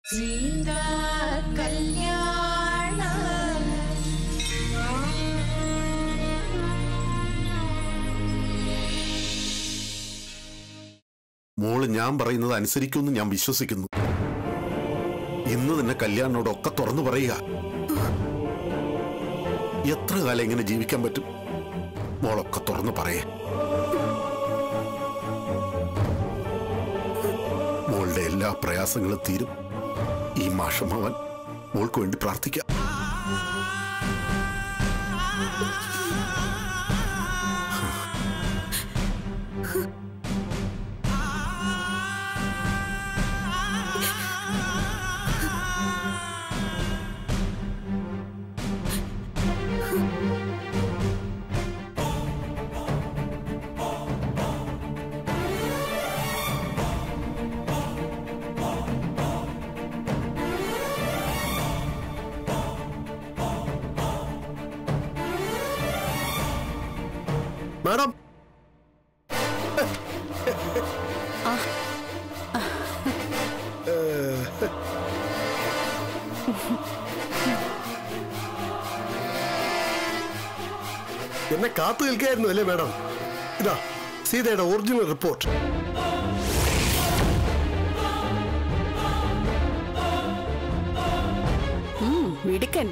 സീതാ കല്യാണ മോള് ഞാൻ പറയുന്നത് അനുസരിക്കുമെന്ന് ഞാൻ വിശ്വസിക്കുന്നു ഇന്ന് തന്നെ കല്യാണിനോടൊക്കെ തുറന്നു പറയുക എത്ര കാലം ഇങ്ങനെ ജീവിക്കാൻ പറ്റും മോളൊക്കെ തുറന്നു പറയേ മോളുടെ എല്ലാ പ്രയാസങ്ങളും തീരും ഈ മാഷമാവൻ മോൾക്ക് വേണ്ടി പ്രാർത്ഥിക്കാം മാഡം എന്നെ കാത്തു നിൽക്കായിരുന്നു അല്ലേ മാഡം ഇതാ സീതയുടെ ഒറിജിനൽ റിപ്പോർട്ട് മിടുക്കൻ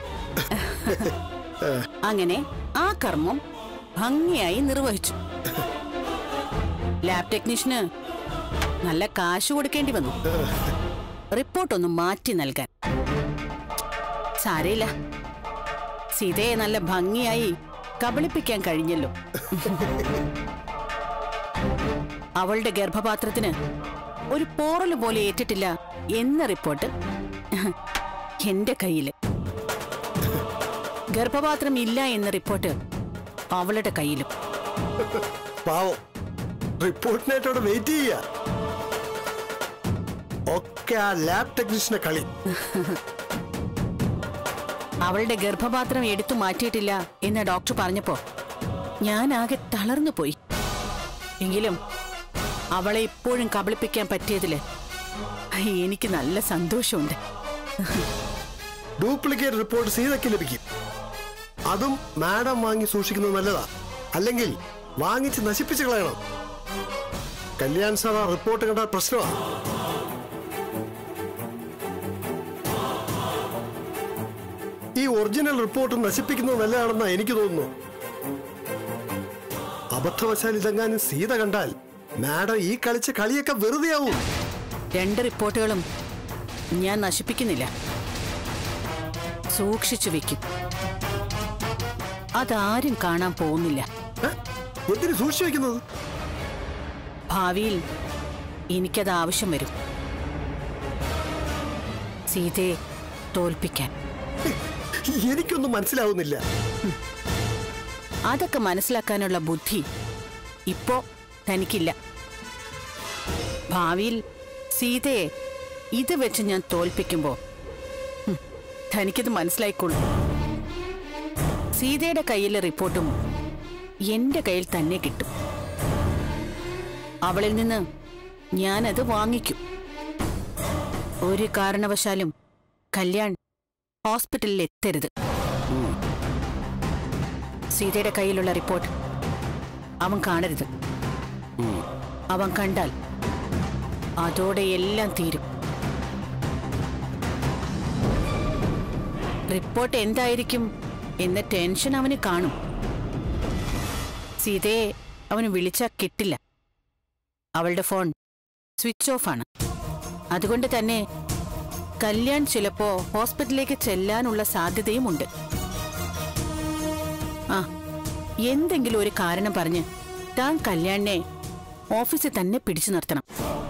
അങ്ങനെ ആ കർമ്മം ഭംഗിയായി നിർവഹിച്ചു ലാബ് ടെക്നീഷ്യന് നല്ല കാശ് കൊടുക്കേണ്ടി വന്നു റിപ്പോർട്ട് ഒന്ന് മാറ്റി നൽകാൻ സാരയില്ല സീതയെ നല്ല ഭംഗിയായി കബളിപ്പിക്കാൻ കഴിഞ്ഞല്ലോ അവളുടെ ഗർഭപാത്രത്തിന് ഒരു പോറല് പോലെ ഏറ്റിട്ടില്ല എന്ന റിപ്പോർട്ട് എന്റെ കയ്യില് ഗർഭപാത്രം ഇല്ല എന്ന റിപ്പോർട്ട് അവളുടെ കയ്യിലും പാവം റിപ്പോർട്ടിനായിട്ട് അവിടെ വെയിറ്റ് ചെയ്യുക ഒക്കെ ആ ലാബ് ടെക്നീഷ്യന്റെ കളി അവളുടെ ഗർഭപാത്രം എടുത്തു മാറ്റിയിട്ടില്ല എന്ന് ഡോക്ടർ പറഞ്ഞപ്പോ ഞാൻ ആകെ തളർന്നു പോയി എങ്കിലും അവളെ ഇപ്പോഴും കബളിപ്പിക്കാൻ പറ്റിയതില് എനിക്ക് നല്ല സന്തോഷമുണ്ട് ഡ്യൂപ്ലിക്കേറ്റ് റിപ്പോർട്ട് സീതയ്ക്ക് ലഭിക്കും അതും മാഡം വാങ്ങി സൂക്ഷിക്കുന്നത് നല്ലതാ അല്ലെങ്കിൽ വാങ്ങിച്ച് നശിപ്പിച്ച് കളയണം കല്യാൺ സാർ ആ റിപ്പോർട്ട് കണ്ട പ്രശ്നമാണ് ഈ ഒറിജിനൽ റിപ്പോർട്ട് നശിപ്പിക്കുന്നത് നല്ലതാണെന്നാ എനിക്ക് തോന്നുന്നു അബദ്ധവശാൽ ഇതെങ്ങാനും സീത കണ്ടാൽ മാഡം ഈ കളിച്ച കളിയൊക്കെ വെറുതെയാവും രണ്ട് റിപ്പോർട്ടുകളും ഞാൻ നശിപ്പിക്കുന്നില്ല സൂക്ഷിച്ചു വെക്കും അതാരും കാണാൻ പോകുന്നില്ല ഏ? എന്തിനു സൂക്ഷിച്ചു വെക്കുന്നത് ഭാവിയിൽ എനിക്കത് ആവശ്യം വരും സീതയെ തോൽപ്പിക്കാൻ എനിക്കൊന്നും മനസ്സിലാവുന്നില്ല അതൊക്കെ മനസ്സിലാക്കാനുള്ള ബുദ്ധി ഇപ്പോ തനിക്കില്ല ഭാവിയിൽ സീതയെ ഇത് വെച്ച് ഞാൻ തോൽപ്പിക്കുമ്പോ ഹും, തനിക്കിത് മനസ്സിലായിക്കോളൂ സീതയുടെ കയ്യിലെ റിപ്പോർട്ടും എന്റെ കയ്യിൽ തന്നെ കിട്ടും അവളിൽ നിന്ന് ഞാനത് വാങ്ങിക്കും ഒരു കാരണവശാലും കല്യാൺ ഹോസ്പിറ്റലിൽ എത്തരുത് സീതയുടെ കയ്യിലുള്ള റിപ്പോർട്ട് അവൻ കാണരുത് അവൻ കണ്ടാൽ അതോടെ എല്ലാം തീരും റിപ്പോർട്ട് എന്തായിരിക്കും എന്ന ടെൻഷൻ അവന് കാണും സീതയെ അവന് വിളിച്ചാൽ കിട്ടില്ല അവളുടെ ഫോൺ സ്വിച്ച് ഓഫ് ആണ് അതുകൊണ്ട് തന്നെ കല്യാൺ ചിലപ്പോ ഹോസ്പിറ്റലിലേക്ക് ചെല്ലാനുള്ള സാധ്യതയുമുണ്ട് ആ എന്തെങ്കിലും ഒരു കാരണം പറഞ്ഞ് താൻ കല്യാണിനെ ഓഫീസിൽ തന്നെ പിടിച്ചു നിർത്തണം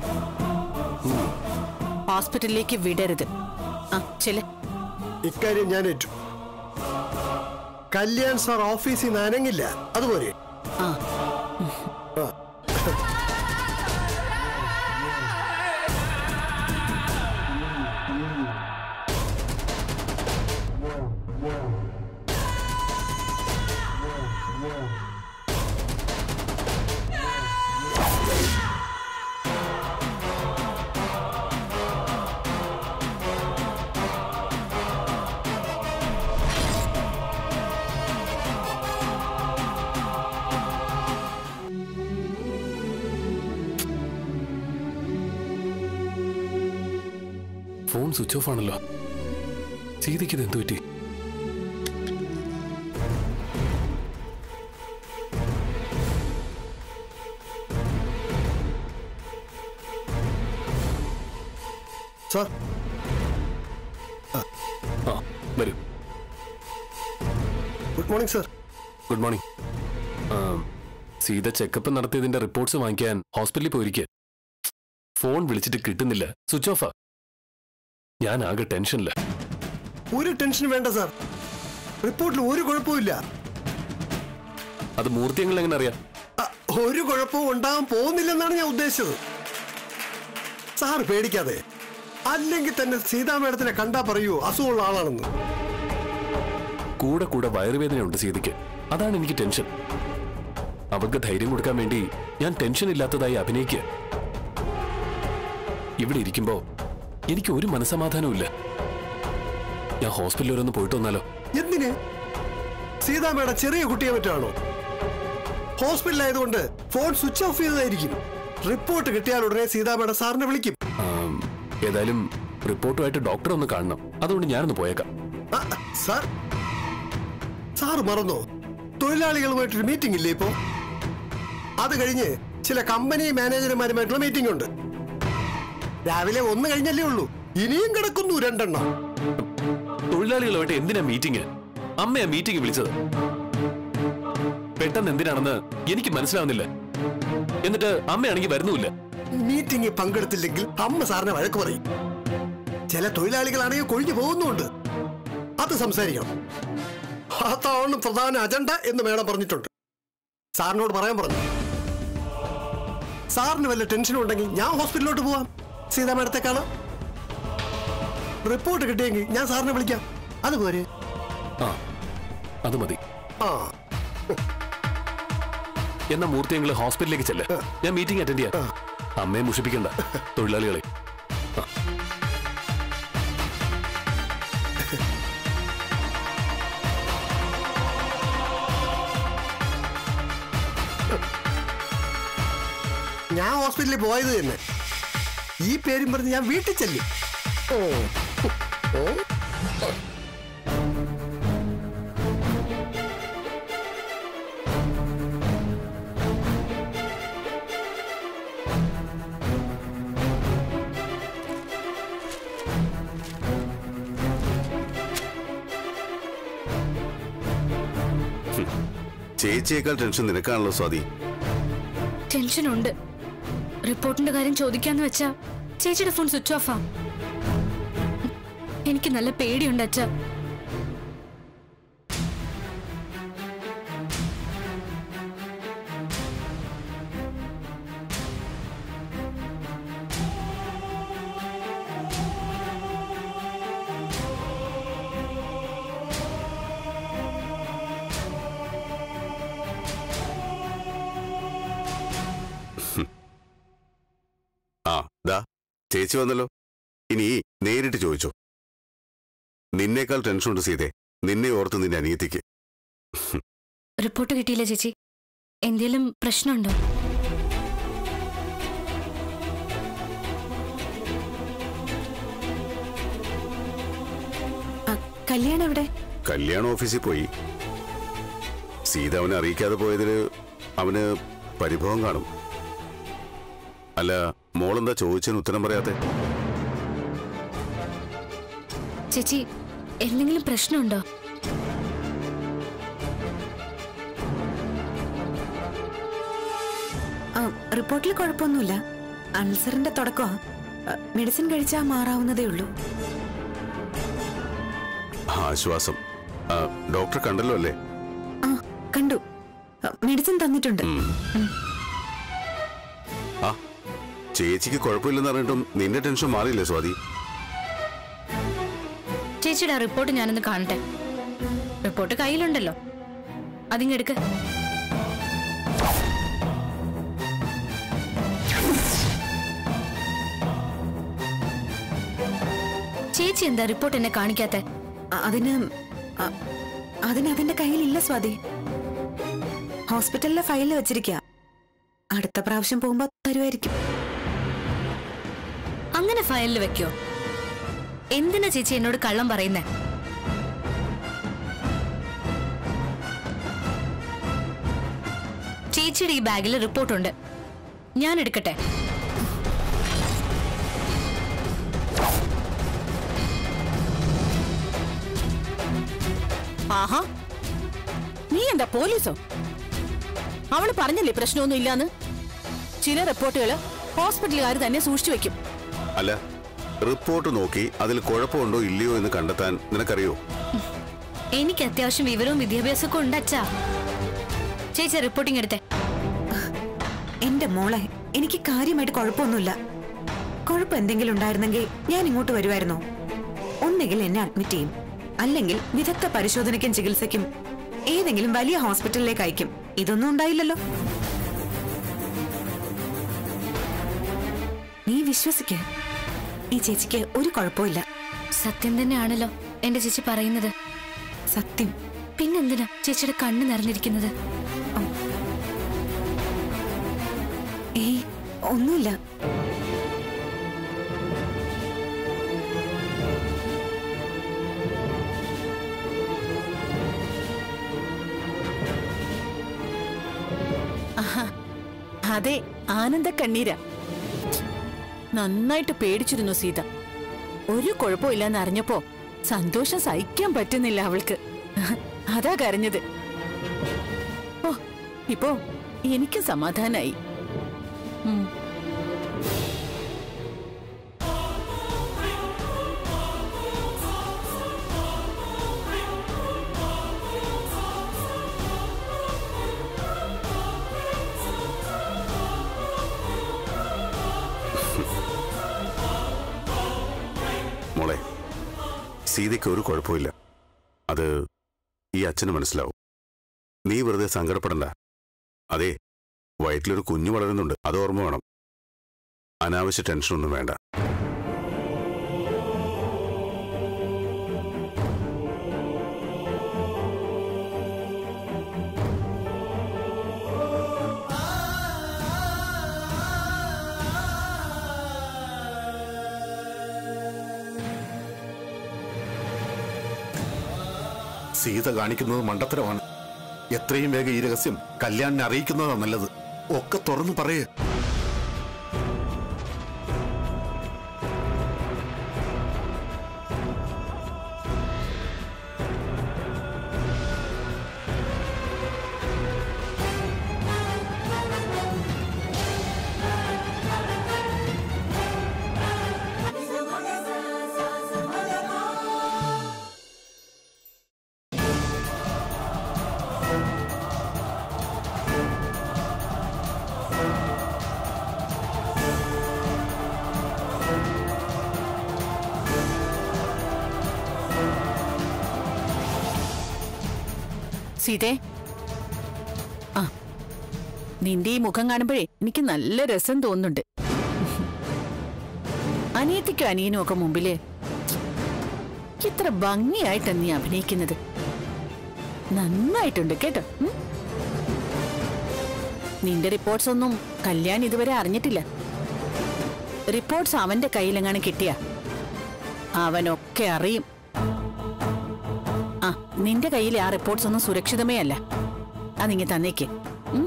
ഹോസ്പിറ്റലിലേക്ക് വിടരുത് ആ ചില ഇക്കാര്യം ഞാൻ ഏറ്റു കല്യാൺ സാർ ഓഫീസിൽ നിന്ന് അനങ്ങില്ല അതുപോലെ ആ ഫോൺ സ്വിച്ച് ഓഫ് ആണല്ലോ സീതയ്ക്ക് ഇത് എന്തു പറ്റി സാർ ആ വരൂ good morning sir good morning ആ, സീത ചെക്കപ്പ് നടത്തിയതിന്റെ റിപ്പോർട്ട്സ് വാങ്ങിക്കാൻ ഹോസ്പിറ്റലിൽ പോയിരിക്കുക ഫോൺ വിളിച്ചിട്ട് കിട്ടുന്നില്ല സ്വിച്ച് ഓഫാ ഞാൻ ആകെ ടെൻഷനില്ല ഒരു ടെൻഷനും വേണ്ട സാർ റിപ്പോർട്ടിൽ ഒരു കുഴപ്പമില്ല അത് മൂർത്തിയങ്ങൾ എങ്ങനെ അറിയാം അ, ഒരു കുഴപ്പവും ഉണ്ടാകാൻ പോകുന്നില്ലെന്നാണ് ഞാൻ ഉദ്ദേശിച്ചത് സാർ പേടിക്കാതെ അല്ലെങ്കിൽ തന്നെ സീതാ മേഡത്തിനെ കണ്ടാ പറയൂ അസുഖമുള്ള ആളാണെന്ന് കൂടെ കൂടെ വയറുവേദനയുണ്ട് സീതയ്ക്ക് അതാണ് എനിക്ക് ടെൻഷൻ അവൾക്ക് ധൈര്യം കൊടുക്കാൻ വേണ്ടി ഞാൻ ടെൻഷൻ ഇല്ലാത്തതായി അഭിനയിക്കുക ഇവിടെ ഇരിക്കുമ്പോ എനിക്ക് ഒരു മനസമാധാനവും ഇല്ല ഞാൻ ഹോസ്പിറ്റലിൽ വരെ ഒന്ന് പോയിട്ട് വന്നാലോ എന്തിന് സീതാ മേഡം ചെറിയ കുട്ടിയെ പറ്റാണോ ഹോസ്പിറ്റലായതുകൊണ്ട് ഫോൺ സ്വിച്ച് ഓഫ് ചെയ്തതായിരിക്കും റിപ്പോർട്ട് കിട്ടിയാൽ ഉടനെ സീതാ മേഡം സാറിനെ വിളിക്കും ആം, ഏതായാലും റിപ്പോർട്ടുമായിട്ട് ഡോക്ടറെ ഒന്ന് കാണണം അതുകൊണ്ട് ഞാനൊന്ന് പോയേക്കാം ആ, സാർ സാർ മറന്നോ തൊഴിലാളികളുമായിട്ടൊരു മീറ്റിംഗ് ഇല്ലേ ഇപ്പോ അത് കഴിഞ്ഞ് ചില കമ്പനി മാനേജർമാരുമായിട്ടുള്ള മീറ്റിംഗ് ഉണ്ട് രാവിലെ ഒന്ന് കഴിഞ്ഞല്ലേ ഉള്ളൂ ഇനിയും കിടക്കുന്നു രണ്ടെണ്ണം തൊഴിലാളികളുമായിട്ട് എന്തിനാ മീറ്റിംഗ് അമ്മയാ മീറ്റിംഗ് വിളിച്ചത് പെട്ടെന്ന് എന്തിനാണെന്ന് എനിക്ക് മനസ്സിലാവുന്നില്ല എന്നിട്ട് അമ്മയാണെങ്കിൽ വരുന്നുമില്ല മീറ്റിംഗിൽ പങ്കെടുത്തില്ലെങ്കിൽ അമ്മ സാറിനെ വഴക്ക് പറയും ചില തൊഴിലാളികളാണെങ്കിൽ കൊഴിഞ്ഞു പോകുന്നുണ്ട് അത് സംസാരിക്കണം അതാണ് പ്രധാന അജണ്ട എന്ന് മേഡം പറഞ്ഞിട്ടുണ്ട് സാറിനോട് പറയാൻ പറഞ്ഞു സാറിന് വല്ല ടെൻഷനും ഉണ്ടെങ്കിൽ ഞാൻ ഹോസ്പിറ്റലിലോട്ട് പോവാം സീതാ മേഡത്തെ കാണാം റിപ്പോർട്ട് കിട്ടിയെങ്കിൽ ഞാൻ സാറിനെ വിളിക്കാം അതുപോരെ ആ അത് മതി ആ എന്നാ മൂർത്തിയെങ്കിൽ ഹോസ്പിറ്റലിലേക്ക് ചെല്ല് ഞാൻ മീറ്റിംഗ് അറ്റൻഡ് ചെയ്യാം അമ്മയെ മുഷിപ്പിക്കണ്ട തൊഴിലാളികളെ ആ. ഞാൻ ഹോസ്പിറ്റലിൽ പോയത് തന്നെ ഈ പേരും പറഞ്ഞ് ഞാൻ വീട്ടിൽ ചെല്ലും ഓ ഓ ചേച്ചിയേക്കാൾ ടെൻഷൻ നിനക്കാണല്ലോ സ്വാതി ടെൻഷനുണ്ട് റിപ്പോർട്ടിന്റെ കാര്യം ചോദിക്കാന്ന് വെച്ചാ ചേച്ചിയുടെ ഫോൺ സ്വിച്ച് ഓഫാ എനിക്ക് നല്ല പേടിയുണ്ട് അച്ഛ ആ ദാ ചേച്ചി വന്നല്ലോ ഇനി നേരിട്ട് ചോദിച്ചോ നിന്നേക്കാൾ ടെൻഷനുണ്ട് സീതേ നിന്നെ ഓർത്ത് നിന്റെ അനിയത്തിക്ക് റിപ്പോർട്ട് കിട്ടിയില്ല ചേച്ചി എന്തേലും പ്രശ്നമുണ്ടോ കല്യാണം എവിടെ കല്യാണ ഓഫീസിൽ പോയി സീത അവനെ അറിയിക്കാതെ പോയതില് അവന് പരിഭവം കാണും അല്ല മോളെന്താ ചോദിച്ചതിന് ഉത്തരം പറയാത്തെ ചേച്ചി എന്തെങ്കിലും പ്രശ്നമുണ്ടോ ആ, റിപ്പോർട്ടിൽ കുഴപ്പമൊന്നുമില്ല അൾസറിന്റെ തുടക്കമാ മെഡിസിൻ കഴിച്ചാൽ മാറാവുന്നതേ ഉള്ളൂ ആശ്വാസം ആ, ഡോക്ടറെ കണ്ടല്ലോ അല്ലേ ആ കണ്ടു ആ, മെഡിസിൻ തന്നിട്ടുണ്ട് ആ ചേച്ചിക്ക് കുഴപ്പമില്ലെന്ന് പറഞ്ഞിട്ടും നിന്റെ ടെൻഷൻ മാറിയില്ലേ സ്വാതി ചേച്ചിയുടെ ആ റിപ്പോർട്ട് ഞാനൊന്ന് കാണട്ടെ റിപ്പോർട്ട് കയ്യിലുണ്ടല്ലോ അതിങ്ങെടുക്ക് ചേച്ചി എന്താ റിപ്പോർട്ട് എന്നെ കാണിക്കാത്തെ ആ, അതിന് ആ, അതിന് അതിന്റെ കയ്യിലില്ല സ്വാതി ഹോസ്പിറ്റലിലെ ഫയലിൽ വെച്ചിരിക്കുക അടുത്ത പ്രാവശ്യം പോകുമ്പോ തരുമായിരിക്കും അങ്ങനെ ഫയലിൽ വെക്കോ എന്തിനാ ചേച്ചി എന്നോട് കള്ളം പറയുന്നേ ചേച്ചിയുടെ ഈ ബാഗിൽ റിപ്പോർട്ടുണ്ട് ഞാൻ എടുക്കട്ടെ ആഹാ നീ എന്താ പോലീസോ അവള് പറഞ്ഞില്ലേ പ്രശ്നമൊന്നും ഇല്ലാന്ന് ചില റിപ്പോർട്ടുകള് ഹോസ്പിറ്റലുകാർ തന്നെ സൂക്ഷിച്ചു വെക്കും അല്ല റിപ്പോർട്ട് നോക്കി അതിൽ കുഴപ്പമുണ്ടോ ഇല്ലയോ എന്ന് കണ്ടെത്താൻ നിനക്കറിയോ എനിക്ക് അത്യാവശ്യം വിവരവും വിദ്യാഭ്യാസമൊക്കെ ഉണ്ട് അച്ഛാ ചേച്ചി റിപ്പോർട്ടിംഗ് എടുത്തേ എന്റെ മോളെ എനിക്ക് കാര്യമായിട്ട് കുഴപ്പമൊന്നുമില്ല കുഴപ്പം എന്തെങ്കിലും ഉണ്ടായിരുന്നെങ്കിൽ ഞാൻ ഇങ്ങോട്ട് വരുമായിരുന്നോ ഒന്നുകിൽ എന്നെ അഡ്മിറ്റ് ചെയ്യും അല്ലെങ്കിൽ വിദഗ്ധ പരിശോധനയ്ക്കും ചികിത്സയ്ക്കും ഏതെങ്കിലും വലിയ ഹോസ്പിറ്റലിലേക്ക് അയക്കും ഇതൊന്നും ഉണ്ടായില്ലല്ലോ നീ വിശ്വസിക്ക ഈ ചേച്ചിക്ക് ഒരു കുഴപ്പമില്ല സത്യം തന്നെയാണല്ലോ എന്റെ ചേച്ചി പറയുന്നത് സത്യം പിന്നെന്തിനാ ചേച്ചിയുടെ കണ്ണ് നിറഞ്ഞിരിക്കുന്നത് ഏയ് ഒന്നുമില്ല അതെ ആനന്ദ കണ്ണീര നന്നായിട്ട് പേടിച്ചിരുന്നു സീത ഒരു കുഴപ്പമില്ലെന്ന് അറിഞ്ഞപ്പോ സന്തോഷം സഹിക്കാൻ പറ്റുന്നില്ല അവൾക്ക് അതാ കരഞ്ഞത് ഓ ഇപ്പോ എനിക്ക് സമാധാനായി ഉം. മോളെ സീതയ്ക്ക് ഒരു കുഴപ്പമില്ല അത് ഈ അച്ഛന് മനസ്സിലാവും നീ വെറുതെ സങ്കടപ്പെടണ്ട അതെ വയറ്റിലൊരു കുഞ്ഞു വളരുന്നുണ്ട് അത് ഓർമ്മ വേണം അനാവശ്യ ടെൻഷനൊന്നും വേണ്ട സീത കാണിക്കുന്നത് മണ്ടത്തരമാണ് എത്രയും വേഗം ഈ രഹസ്യം കല്യാണിനെ അറിയിക്കുന്നതാ നല്ലത് ഒക്കെ തുറന്നു പറയേ സീതേ ആ നിന്റെ ഈ മുഖം കാണുമ്പോഴേ എനിക്ക് നല്ല രസം തോന്നുന്നുണ്ട് അനിയത്തിക്കും അനിയനും ഒക്കെ മുമ്പില് ഇത്ര ഭംഗിയായിട്ടാ നീ അഭിനയിക്കുന്നത് നന്നായിട്ടുണ്ട് കേട്ടോ ഉം? നിന്റെ റിപ്പോർട്ട്സ് ഒന്നും കല്യാൺ ഇതുവരെ അറിഞ്ഞിട്ടില്ല റിപ്പോർട്ട്സ് അവന്റെ കയ്യിലെങ്ങാനും കിട്ടിയ അവനൊക്കെ അറിയും ആ നിന്റെ കയ്യിലെ ആ റിപ്പോർട്ട്സ് ഒന്നും സുരക്ഷിതമേ അല്ല അതിങ്ങി തന്നേക്ക് ഉം?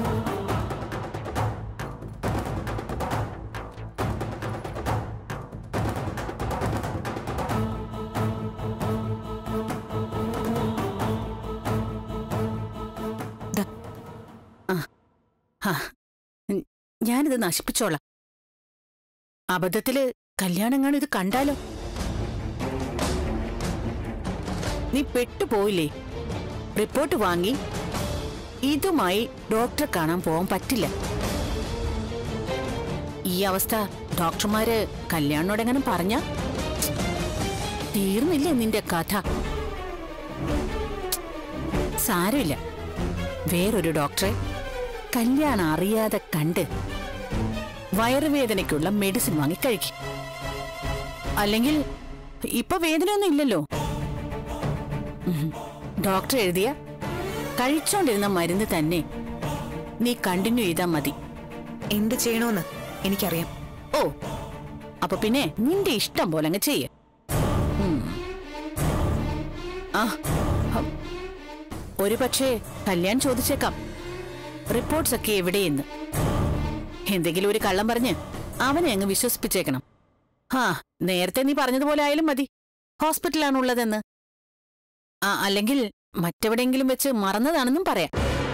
ദാ. ആ ആ ഉം, ഞാനിത് നശിപ്പിച്ചോളാം അബദ്ധത്തില് കല്യാണങ്ങാനും ഇത് കണ്ടാലോ നീ പെട്ടുപോയില്ലേ റിപ്പോർട്ട് വാങ്ങി ഇതുമായി ഡോക്ടറെ കാണാൻ പോകാൻ പറ്റില്ല ഈ അവസ്ഥ ഡോക്ടർമാര് കല്യാണിനോടെങ്ങനെ പറഞ്ഞ തീർന്നില്ലേ നിന്റെ കഥ സാരമില്ല വേറൊരു ഡോക്ടറെ കല്യാണം അറിയാതെ കണ്ട് വയറുവേദനയ്ക്കുള്ള മെഡിസിൻ വാങ്ങി കഴിക്കും അല്ലെങ്കിൽ ഇപ്പൊ വേദനയൊന്നും ഇല്ലല്ലോ ഉം. ഡോക്ടർ എഴുതിയ കഴിച്ചോണ്ടിരുന്ന മരുന്ന് തന്നെ നീ കണ്ടിന്യൂ ചെയ്താൽ മതി എന്ത് ചെയ്യണോന്ന് എനിക്കറിയാം ഓ അപ്പൊ പിന്നെ നിന്റെ ഇഷ്ടം പോലെ അങ്ങ് ചെയ്യ ആ ഹം. ഒരു പക്ഷേ കല്യാൺ ചോദിച്ചേക്കാം റിപ്പോർട്ട്സ് ഒക്കെ എവിടെയെന്ന് എന്തെങ്കിലും ഒരു കള്ളം പറഞ്ഞ് അവനെ അങ്ങ് വിശ്വസിപ്പിച്ചേക്കണം ആ നേരത്തെ നീ പറഞ്ഞതുപോലെ ആയാലും മതി ഹോസ്പിറ്റലാണുള്ളതെന്ന് ആ അല്ലെങ്കിൽ മറ്റെവിടെയെങ്കിലും വെച്ച് മറന്നതാണെന്നും പറയാം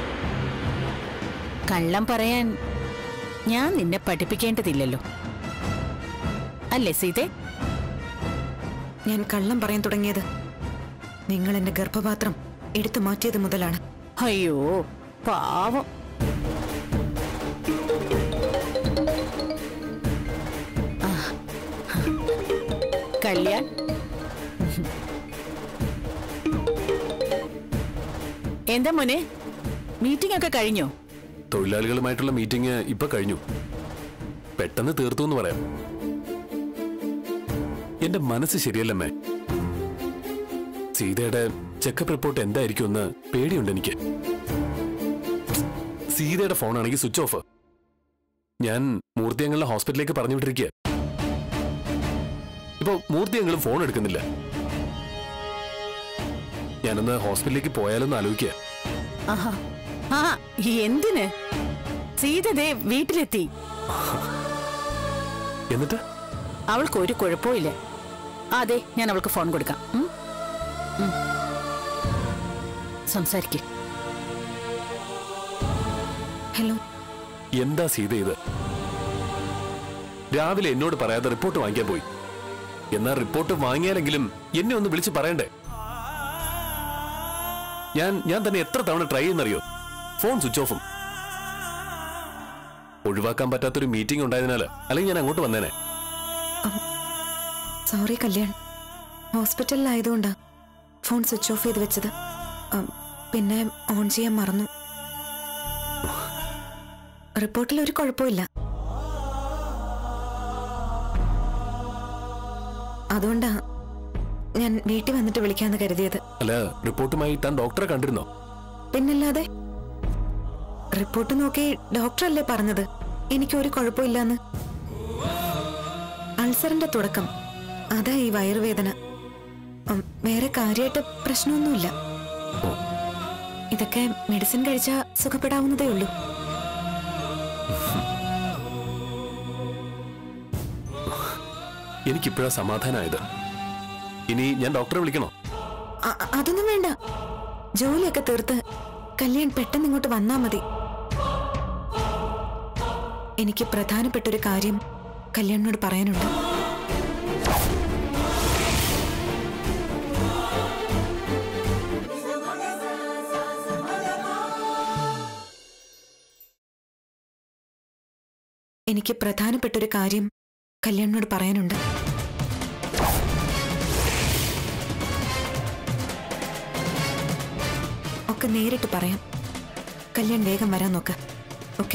കള്ളം പറയാൻ ഞാൻ നിന്നെ പഠിപ്പിക്കേണ്ടതില്ലല്ലോ അല്ലേ സീതേ ഞാൻ കള്ളം പറയാൻ തുടങ്ങിയത് നിങ്ങൾ എന്റെ ഗർഭപാത്രം എടുത്തു മാറ്റിയത് മുതലാണ് അയ്യോ പാവം ആ. കല്യാൺ എന്താ മോനെ മീറ്റിംഗ് ഒക്കെ കഴിഞ്ഞോ തൊഴിലാളികളുമായിട്ടുള്ള മീറ്റിംഗ് ഇപ്പൊ കഴിഞ്ഞു പെട്ടെന്ന് തീർത്തു എന്ന് പറയാം എന്റെ മനസ്സ് ശരിയല്ലമ്മേ സീതയുടെ ചെക്കപ്പ് റിപ്പോർട്ട് എന്തായിരിക്കുമെന്ന് പേടിയുണ്ട് എനിക്ക് സീതയുടെ ഫോണാണെങ്കിൽ സ്വിച്ച് ഓഫ് ഞാൻ മൂർത്തിയങ്ങളുടെ ഹോസ്പിറ്റലിലേക്ക് പറഞ്ഞു വിട്ടിരിക്കുക ഇപ്പൊ മൂർത്തിയങ്ങളും ഫോൺ എടുക്കുന്നില്ല ഞാനൊന്ന് ഹോസ്പിറ്റലിലേക്ക് പോയാലൊന്ന് ആലോചിക്കുക ആഹാ ആ എന്തിന് സീത ദേ വീട്ടിലെത്തി എന്നിട്ട് അവൾക്ക് ഒരു കുഴപ്പമില്ല അതെ ഞാൻ അവൾക്ക് ഫോൺ കൊടുക്കാം ഉം? ഉം. സംസാരിക്ക് ഹലോ എന്താ സീത ഇത് രാവിലെ എന്നോട് പറയാതെ റിപ്പോർട്ട് വാങ്ങിക്കാൻ പോയി എന്നാൽ റിപ്പോർട്ട് വാങ്ങിയാലെങ്കിലും എന്നെ ഒന്ന് വിളിച്ച് പറയണ്ടേ ഞാൻ ഞാൻ തന്നെ എത്ര തവണ ട്രൈ ചെയ്യുന്നറിയോ ഫോൺ സ്വിച്ച് ഓഫും ഒഴിവാക്കാൻ പറ്റാത്തൊരു മീറ്റിംഗ് ഉണ്ടായതിനാൽ അല്ലെങ്കിൽ ഞാൻ അങ്ങോട്ട് വന്നേനെ സോറി കല്യാൺ ഹോസ്പിറ്റലിലായതുകൊണ്ടാ ഫോൺ സ്വിച്ച് ഓഫ് ചെയ്ത് വെച്ചത് ഉം, പിന്നെ ഓൺ ചെയ്യാൻ മറന്നു റിപ്പോർട്ടിൽ ഒരു കുഴപ്പമില്ല അതുകൊണ്ടാ ഞാൻ വീട്ടിൽ വന്നിട്ട് വിളിക്കാന്ന് കരുതിയത് അല്ല റിപ്പോർട്ടുമായി താൻ ഡോക്ടറെ കണ്ടിരുന്നോ പിന്നല്ലാതെ റിപ്പോർട്ട് നോക്കി ഡോക്ടറല്ലേ പറഞ്ഞത് എനിക്ക് ഒരു കുഴപ്പമില്ലെന്ന് അൾസറിന്റെ തുടക്കം അതാ ഈ വയറുവേദന ഉം, വേറെ കാര്യമായിട്ട് പ്രശ്നമൊന്നുമില്ല ഇതൊക്കെ മെഡിസിൻ കഴിച്ചാൽ സുഖപ്പെടാവുന്നതേ ഉള്ളൂ എനിക്കിപ്പോഴാ സമാധാനമായത് ഇനി ഞാൻ ഡോക്ടറെ വിളിക്കണോ അ- അ- അതൊന്നും വേണ്ട ജോലിയൊക്കെ തീർത്ത് കല്യാൺ പെട്ടെന്ന് ഇങ്ങോട്ട് വന്നാ മതി എനിക്ക് പ്രധാനപ്പെട്ട ഒരു കാര്യം കല്യാണിനോട് പറയാനുണ്ട് എനിക്ക് പ്രധാനപ്പെട്ട ഒരു കാര്യം കല്യാണിനോട് പറയാനുണ്ട് ഒക്കെ നേരിട്ട് പറയാം കല്യാൺ വേഗം വരാൻ നോക്ക് ഓക്കെ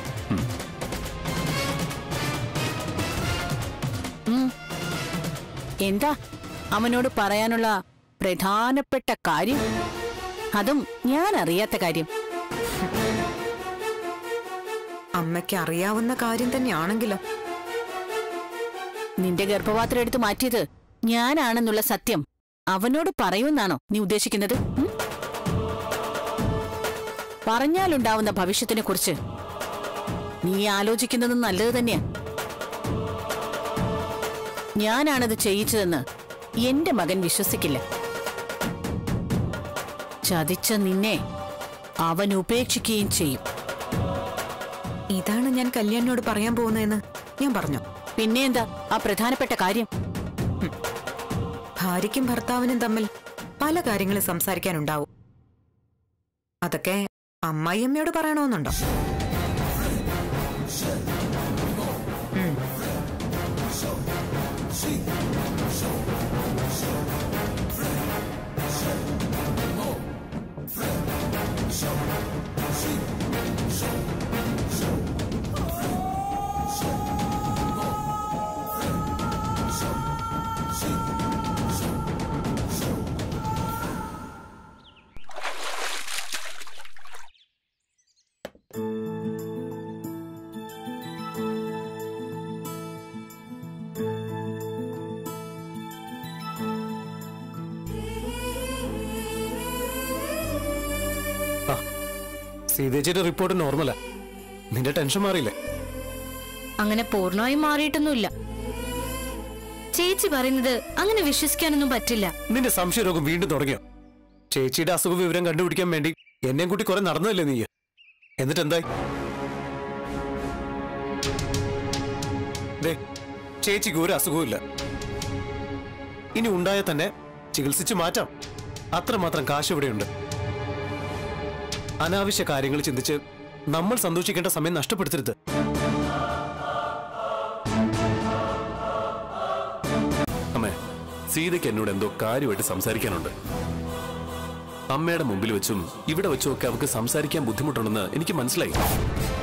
ഉം. എന്താ അവനോട് പറയാനുള്ള പ്രധാനപ്പെട്ട കാര്യം അതും ഞാൻ അറിയാത്ത കാര്യം അമ്മയ്ക്ക് അറിയാവുന്ന കാര്യം തന്നെയാണെങ്കിലോ നിന്റെ ഗർഭപാത്രം എടുത്ത് മാറ്റിയത് ഞാനാണെന്നുള്ള സത്യം അവനോട് പറയുമെന്നാണോ നീ ഉദ്ദേശിക്കുന്നത് ഉം? പറഞ്ഞാലുണ്ടാവുന്ന ഭവിഷ്യത്തിനെ കുറിച്ച് നീ ആലോചിക്കുന്നത് നല്ലത് തന്നെയാ ഞാനാണത് ചെയ്യിച്ചതെന്ന് എന്റെ മകൻ വിശ്വസിക്കില്ല ചതിച്ച നിന്നെ അവൻ ഉപേക്ഷിക്കുകയും ചെയ്യും ഇതാണ് ഞാൻ കല്യാണിനോട് പറയാൻ പോകുന്നതെന്ന് ഞാൻ പറഞ്ഞു പിന്നെ എന്താ ആ പ്രധാനപ്പെട്ട കാര്യം ഭാര്യയ്ക്കും ഭർത്താവിനും തമ്മിൽ പല കാര്യങ്ങളും സംസാരിക്കാനുണ്ടാവും അതൊക്കെ അമ്മായിയമ്മയോട് പറയണമെന്നുണ്ടോ ഉം. സീതേച്ചിയുടെ റിപ്പോർട്ട് നോർമലാ നിന്റെ ടെൻഷൻ മാറിയില്ലേ അങ്ങനെ പൂർണ്ണമായും മാറിയിട്ടൊന്നുമില്ല ചേച്ചി പറയുന്നത് അങ്ങനെ വിശ്വസിക്കാനൊന്നും പറ്റില്ല നിന്റെ സംശയരോഗം വീണ്ടും തുടങ്ങിയോ ചേച്ചിയുടെ അസുഖ വിവരം കണ്ടുപിടിക്കാൻ വേണ്ടി എന്നെയും കൂട്ടി കുറെ നടന്നതല്ലേ നീ എന്നിട്ട് എന്തായി ദേ, ചേച്ചിക്ക് ഒരു അസുഖവും ഇനി ഉണ്ടായാൽ തന്നെ ചികിത്സിച്ച് മാറ്റാം അത്രമാത്രം കാശ് ഇവിടെയുണ്ട് അനാവശ്യ കാര്യങ്ങൾ ചിന്തിച്ച് നമ്മൾ സന്തോഷിക്കേണ്ട സമയം നഷ്ടപ്പെടുത്തരുത് അമ്മേ സീതയ്ക്ക് എന്നോട് എന്തോ കാര്യമായിട്ട് സംസാരിക്കാനുണ്ട് അമ്മയുടെ മുമ്പിൽ വെച്ചും ഇവിടെ വെച്ചും ഒക്കെ അവർക്ക് സംസാരിക്കാൻ ബുദ്ധിമുട്ടുണ്ടെന്ന് എനിക്ക് മനസ്സിലായി